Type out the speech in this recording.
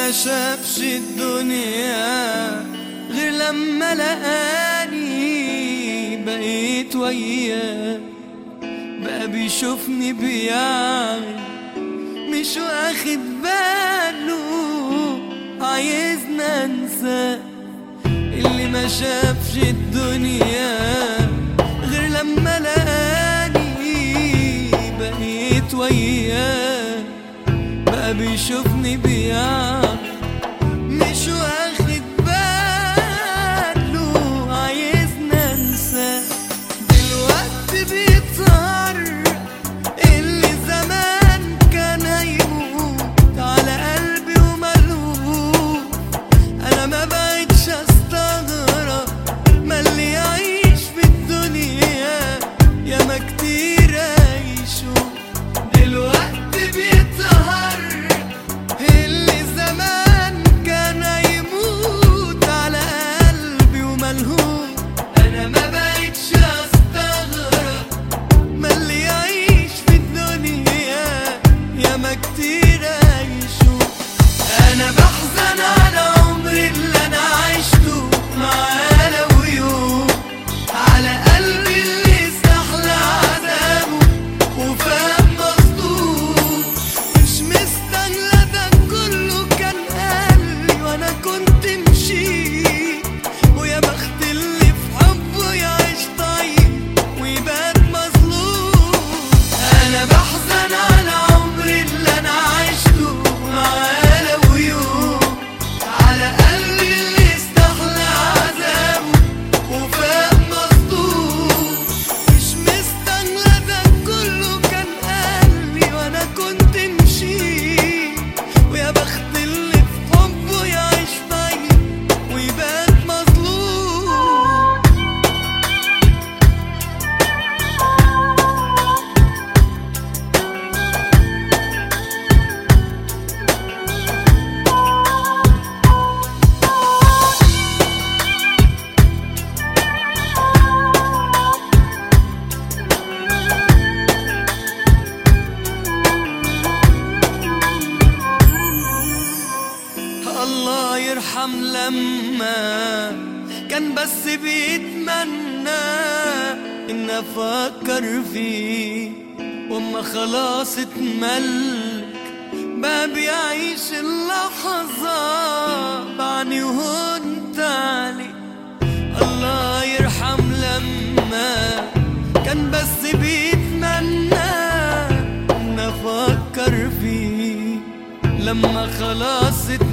ما شافش الدنيا غير لما لقاني بقيت وياه بقى بيشوفني بيعمل مش واخد باله عايزنا انساه اللي ما شافش الدنيا غير لما لقاني بقيت وياه بقى بيشوفني بيعمل مش واخد باله عايزنا انساه دلوقتي بيطهر اللي زمان كان هيموت على قلبي وملهوف انا ما بقتش استغرب ما اللي يعيش في الدنيا ياما كتير عيشوا دلوقتي بيطهر اللي زمان كان هيموت على قلبي وملهوف انا ما بقتش استغرب ما اللي يعيش في الدنيا ياما كتير عيشوا انا بحزن على عمري اللي انا عشته معاه لو يوم على قلبي اللي استحلى عذابه وفاهم مصدوم مش مستنى ده كله كان قلبي وانا كنت مشيت ويا بخت اللي في حبه يعيش طيب ويبات مظلوم انا بحزن على عمري اللي انا عشته معاه لو يوم على قلبي اللي استحلى عذابه وفاق مصدوم مش مستنى ده كله كان قلبي وانا كنت مشيت ويا بخت اللي في حبه يعيش طيب ويبات مظلوم الله يرحم لما كان بس بيتمنى ان افكر فيه واما خلاص اتملك بقى بيعيش اللحظة بعني وهنت عليه الله يرحم لما كان بس بيتمنى ان افكر فيه لما خلاص اتمنى